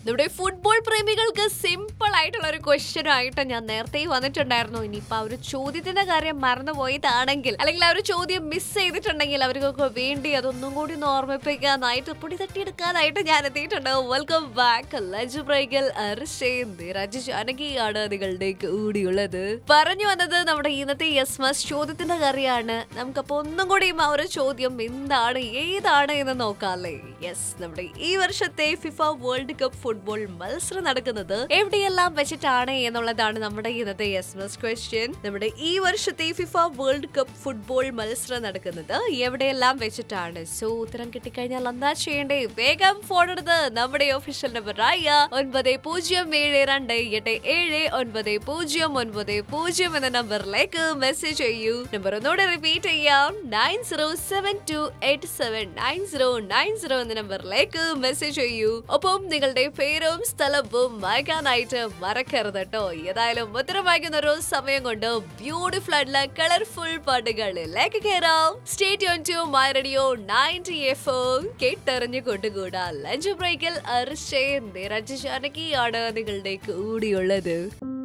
നമ്മുടെ football പ്രേമികൾക്ക് simple ആയിട്ടുള്ള ഒരു ക്വസ്റ്റ്യൻ ആയിട്ട് ഞാൻ നേരത്തെ വന്നിട്ടുണ്ടായിരുന്നു ഇനിയിപ്പോ ആ ഒരു ചോദ്യത്തിന്റെ കാര്യം മറന്നുപോയതാണെങ്കിൽ അല്ലെങ്കിൽ ആ ഒരു ചോദ്യം മിസ് ചെയ്തിട്ടുണ്ടെങ്കിൽ അവർക്കൊക്കെ വേണ്ടി അതൊന്നും കൂടി ഒന്ന് ഓർമ്മിപ്പിക്കാനായിട്ട് പൊടി തട്ടിയെടുക്കാനായിട്ട് ഞാൻ എത്തിയിട്ടുണ്ട് വെൽക്കം ബാക്ക് ലഞ്ച് ബ്രേക്കിൽ രാജ് ജാനകിയാണ് നിങ്ങളുടെ കൂടിയുള്ളത് പറഞ്ഞു വന്നത് നമ്മുടെ ഇന്നത്തെ യെസ് മസ് ചോദ്യത്തിന്റെ കാര്യമാണ് നമുക്കപ്പോ ഒന്നും കൂടിയും ആ ഒരു ചോദ്യം എന്താണ് ഏതാണ് എന്ന് നോക്കാല്ലേ യെസ് നമ്മുടെ ഈ വർഷത്തെ ഫിഫ വേൾഡ് കപ്പ് ഫുട്ബോൾ മത്സരം നടക്കുന്നത് എവിടെയെല്ലാം വെച്ചിട്ടാണ് എന്നുള്ളതാണ് നമ്മുടെ ഇന്നത്തെ യെസ് മസ് ക്വസ്റ്റ്യൻ നമ്മുടെ ഈ വർഷത്തെ ഫിഫ വേൾഡ് കപ്പ് ഫുട്ബോൾ മത്സരം നടക്കുന്നത് എവിടെയെല്ലാം വെച്ചിട്ടാണ് സോ ഉത്തരം കിട്ടിക്കഴിഞ്ഞാൽ എന്താ ചെയ്യേണ്ടേ വേഗം ഫോൺ എടുത്ത് നമ്മുടെ ഒഫീഷ്യൽ നമ്പർ ആയ ഒൻപത് പൂജ്യം ഏഴ് രണ്ട് എട്ട് ഏഴ് ഒൻപത് പൂജ്യം ഒൻപത് പൂജ്യം എന്ന നമ്പറിലേക്ക് മെസ്സേജ് ചെയ്യൂ നമ്പർ ഒന്നുകൂടെ റിപ്പീറ്റ് ചെയ്യാം nine zero seven two eight seven nine zero nine zero എന്ന നമ്പറിലേക്ക് മെസ്സേജ് ചെയ്യൂ ഒപ്പം നിങ്ങളുടെ പേരും സ്ഥലവും വായിക്കാനായിട്ട് മറക്കരുത് കേട്ടോ ഏതായാലും ഉത്തരം വായിക്കുന്ന ഒരു സമയം കൊണ്ട് ബ്യൂട്ടിഫുൾ ആയിട്ടുള്ള കളർഫുൾ പാട്ടുകളിലേക്ക് കയറാം സ്റ്റേറ്റ് ഓൺ to my radio ninety F കേട്ടറിഞ്ഞു കൊണ്ടുകൂടാ ലഞ്ച് ബ്രേക്കിൽ അർഷേ നിരഞ്ജ ജാനകിയാണ് നിങ്ങളുടെ കൂടിയുള്ളത്